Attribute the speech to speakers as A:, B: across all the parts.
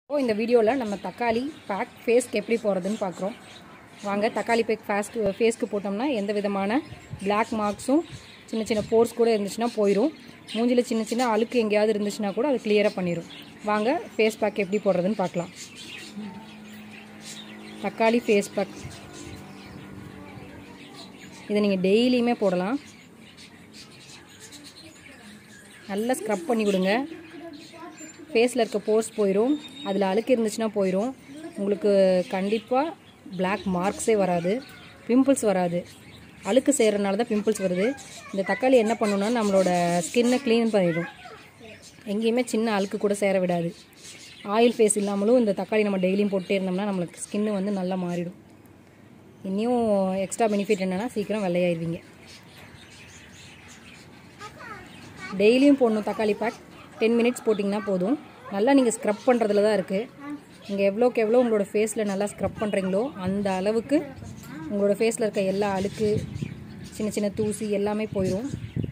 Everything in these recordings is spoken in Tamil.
A: இப்போ இந்த வீடியோவில் நம்ம தக்காளி பேக் ஃபேஸ்க்கு எப்படி போகிறதுன்னு பார்க்குறோம் வாங்க தக்காளி பேக் ஃபேஸ்க்கு ஃபேஸ்க்கு போட்டோம்னா எந்த விதமான பிளாக் மார்க்ஸும் சின்ன சின்ன போர்ஸ் கூட இருந்துச்சுன்னா போயிடும் மூஞ்சில் சின்ன சின்ன அழுக்கு எங்கேயாவது இருந்துச்சுன்னா கூட அது கிளியராக பண்ணிடும் வாங்க ஃபேஸ் பேக் எப்படி போடுறதுன்னு பார்க்கலாம் தக்காளி ஃபேஸ் பேக் இதை நீங்கள் டெய்லியுமே போடலாம் நல்லா ஸ்க்ரப் பண்ணி விடுங்க ஃபேஸில் இருக்க போர்ஸ் போயிடும் அதில் அழுக்கு இருந்துச்சுன்னா போயிடும் உங்களுக்கு கண்டிப்பாக Black மார்க்ஸே வராது பிம்பிள்ஸ் வராது அழுக்கு செய்கிறனால தான் பிம்பிள்ஸ் வருது இந்த தக்காளி என்ன பண்ணுன்னா நம்மளோட ஸ்கின்னை க்ளீன் பண்ணிடும் எங்கேயுமே சின்ன அழுக்கு கூட சேர விடாது ஆயில் ஃபேஸ் இல்லாமலும் இந்த தக்காளி நம்ம டெய்லியும் போட்டே இருந்தோம்னா நம்மளுக்கு ஸ்கின்னு வந்து நல்லா மாறிடும் இன்னும் எக்ஸ்ட்ரா பெனிஃபிட் என்னென்னா சீக்கிரம் வெள்ளையாயிருவீங்க டெய்லியும் போடணும் தக்காளி பேக் டென் மினிட்ஸ் போட்டிங்கன்னா போதும் நல்லா நீங்கள் ஸ்க்ரப் பண்ணுறதுல தான் இருக்குது நீங்கள் எவ்வளோக்கு எவ்வளோ உங்களோட ஃபேஸில் நல்லா ஸ்க்ரப் பண்ணுறீங்களோ அந்த அளவுக்கு உங்களோட ஃபேஸில் இருக்க எல்லா அழுக்கு சின்ன சின்ன தூசி எல்லாமே போயிடும்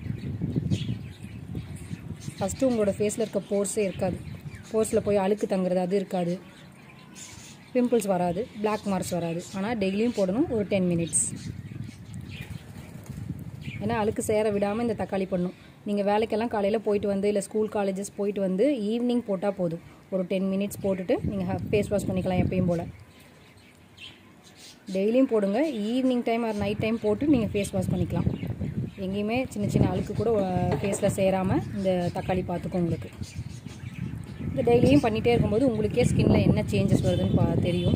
A: ஃபஸ்ட்டு உங்களோட ஃபேஸில் இருக்க போர்ஸே இருக்காது போர்ஸில் போய் அழுக்கு தங்குறது அது இருக்காது பிம்பிள்ஸ் வராது Black மார்க்ஸ் வராது ஆனால் டெய்லியும் போடணும் ஒரு டென் மினிட்ஸ் ஏன்னா அழுக்கு சேர விடாமல் இந்த தக்காளி பண்ணும் நீங்கள் வேலைக்கெல்லாம் காலையில் போயிட்டு வந்து இல்லை ஸ்கூல் காலேஜஸ் போயிட்டு வந்து ஈவினிங் போட்டால் போதும் ஒரு டென் மினிட்ஸ் போட்டுட்டு நீங்கள் ஃபேஸ் வாஷ் பண்ணிக்கலாம் எப்பயும் போல் டெய்லியும் போடுங்க evening time or night time போட்டு நீங்கள் ஃபேஸ் வாஷ் பண்ணிக்கலாம் எங்கேயுமே சின்ன சின்ன அழுக்கு கூட ஃபேஸில் சேராமல் இந்த தக்காளி பார்த்துக்கும் உங்களுக்கு இந்த டெய்லியும் பண்ணிகிட்டே இருக்கும்போது உங்களுக்கே ஸ்கின்ல என்ன சேஞ்சஸ் வருதுன்னு பா தெரியும்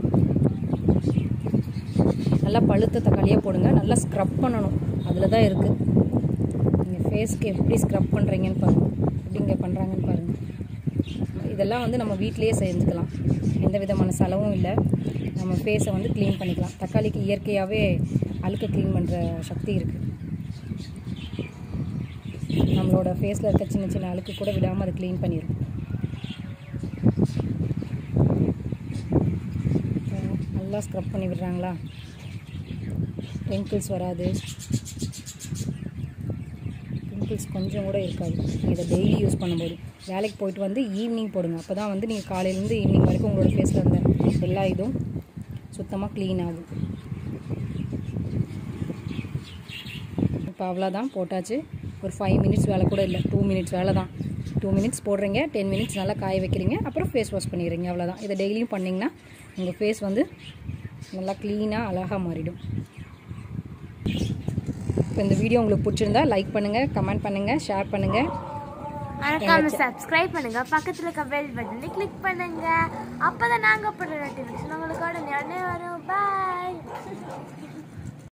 A: நல்லா பழுத்த தக்காளியாக போடுங்க நல்லா ஸ்க்ரப் பண்ணணும் அதில் தான் இருக்குது நீங்கள் ஃபேஸ்க்கு எப்படி ஸ்க்ரப் பண்ணுறீங்கன்னு பாருங்கள் எப்படிங்க பண்ணுறாங்கன்னு பாருங்கள் இதெல்லாம் வந்து நம்ம வீட்டிலேயே செஞ்சுக்கலாம் எந்த விதமான செலவும் இல்லை நம்ம ஃபேஸை வந்து க்ளீன் பண்ணிக்கலாம் தக்காளிக்கு இயற்கையாகவே அழுக்க க்ளீன் பண்ணுற சக்தி இருக்குது நம்மளோட ஃபேஸில் இருக்க சின்ன சின்ன அழுக்கு கூட விடாமல் அதை க்ளீன் பண்ணிடும் நல்லா ஸ்க்ரப் பண்ணி விடுறாங்களா பிம்பிள்ஸ் வராது பிம்பிள்ஸ் கொஞ்சம் கூட இருக்காது இதை டெய்லி யூஸ் பண்ணும்போது வேலைக்கு போயிட்டு வந்து ஈவினிங் போடுங்க அப்போ தான் வந்து நீங்கள் காலையிலேருந்து ஈவினிங் வரைக்கும் உங்களோட ஃபேஸில் இருந்த எல்லா இதுவும் சுத்தமாக க்ளீன் ஆகும் இப்போ அவ்வளோதான் போட்டாச்சு ஒரு ஃபைவ் மினிட்ஸ் வேலை கூட இல்லை டூ மினிட்ஸ் வேலை தான் டூ மினிட்ஸ் போடுறீங்க டென் மினிட்ஸ் நல்லா காய வைக்கிறீங்க அப்புறம் ஃபேஸ் வாஷ் பண்ணிடுறீங்க அவ்வளோதான் இதை டெய்லியும் பண்ணிங்கன்னா உங்கள் ஃபேஸ் வந்து நல்லா க்ளீனாக அழகாக மாறிடும் இப்போ இந்த வீடியோ உங்களுக்கு பிடிச்சிருந்தா லைக் பண்ணுங்கள் கமெண்ட் பண்ணுங்கள் ஷேர் பண்ணுங்கள்
B: மறக்காம சப்ஸ்கிரைப் பண்ணுங்க பக்கத்துல இருக்க பெல் பட்டனை கிளிக் பண்ணுங்க அப்பதான் நாங்க போடுற நோட்டிபிகேஷன் உங்களுக்கு